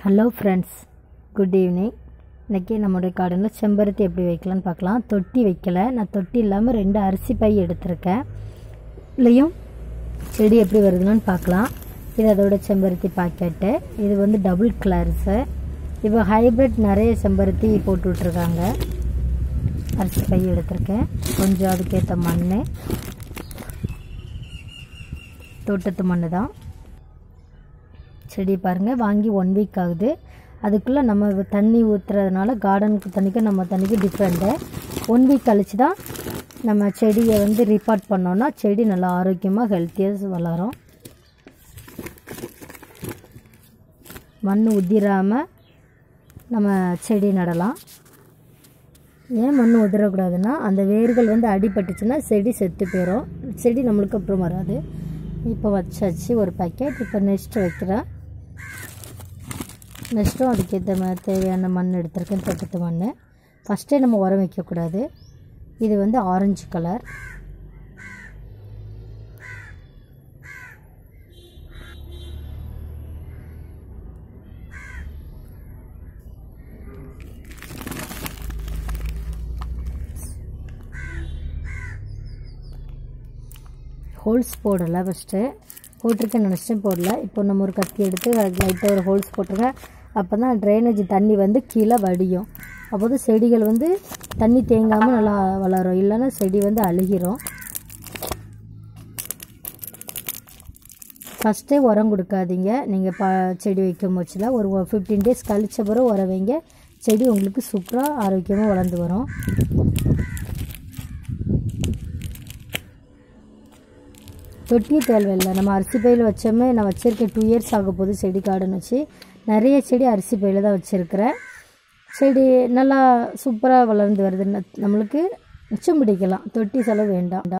hello friends good evening இன்றைக்கி நம்மளுடைய கார்டனில் செம்பருத்தி எப்படி வைக்கலான்னு பார்க்கலாம் தொட்டி வைக்கலை நான் தொட்டி இல்லாமல் ரெண்டு அரிசி பை எடுத்திருக்கேன் இதுலேயும் செடி எப்படி வருதுன்னு பார்க்கலாம் இது அதோட செம்பருத்தி பாக்கெட்டு இது வந்து டபுள் கலர்ஸு இப்போ ஹைப்ரிட் நிறைய செம்பருத்தி போட்டு விட்ருக்காங்க அரிசி பை எடுத்திருக்கேன் கொஞ்சம் அதுக்கேற்ற மண் தோட்டத்து மண் தான் செடி பாருங்கள் வாங்கி ஒன் வீக் ஆகுது அதுக்குள்ளே நம்ம தண்ணி ஊற்றுறதுனால கார்டனுக்கு தண்ணிக்கும் நம்ம தண்ணிக்கு டிஃப்ரெண்ட்டு ஒன் வீக் கழித்து தான் நம்ம செடியை வந்து ரிப்பார்ட் பண்ணோன்னா செடி நல்லா ஆரோக்கியமாக ஹெல்த்தியாக வளரும் மண் உதிராமல் நம்ம செடி நடலாம் ஏன் மண் உதிரக்கூடாதுன்னா அந்த வேர்கள் வந்து அடிபட்டுச்சுன்னா செடி செத்து போயிடும் செடி நம்மளுக்கு அப்புறம் வராது இப்போ வச்சாச்சு ஒரு பேக்கெட் இப்போ நெக்ஸ்ட் வைக்கிறேன் நெக்ஸ்ட்டும் அதுக்கேற்ற மாதிரி தேவையான மண் எடுத்திருக்கேன் தோட்டத்து மண் ஃபஸ்ட்டே நம்ம உரம் வைக்கக்கூடாது இது வந்து ஆரஞ்சு கலர் ஹோல்ஸ் போடலை ஃபஸ்ட்டு போட்டிருக்கேன் நினச்சிட்டு போடல இப்போ நம்ம ஒரு கத்தி எடுத்து லைட்டாக ஒரு ஹோல்ஸ் போட்டிருக்கேன் அப்போ தான் ட்ரைனேஜ் தண்ணி வந்து கீழே வடியும் அப்போது செடிகள் வந்து தண்ணி தேங்காமல் நல்லா வளரும் இல்லைன்னா செடி வந்து அழுகிரும் ஃபஸ்ட்டே உரம் கொடுக்காதீங்க நீங்கள் ப செடி வைக்கும் போச்சுல ஒரு ஃபிஃப்டீன் டேஸ் கழிச்ச பிறகு உரம் வைங்க செடி உங்களுக்கு சூப்பராக ஆரோக்கியமாக வளர்ந்து வரும் தொட்டியே தேவையில்லை நம்ம அரிசி பையில் வச்சோமே நான் வச்சுருக்கேன் டூ இயர்ஸ் ஆக போகுது செடி கார்டன் வச்சு நிறைய செடி அரிசி பையில் தான் வச்சுருக்கிறேன் செடி நல்லா சூப்பராக வளர்ந்து வருது நம்மளுக்கு மிச்சம் பிடிக்கலாம் தொட்டி செலவு வேண்டாம்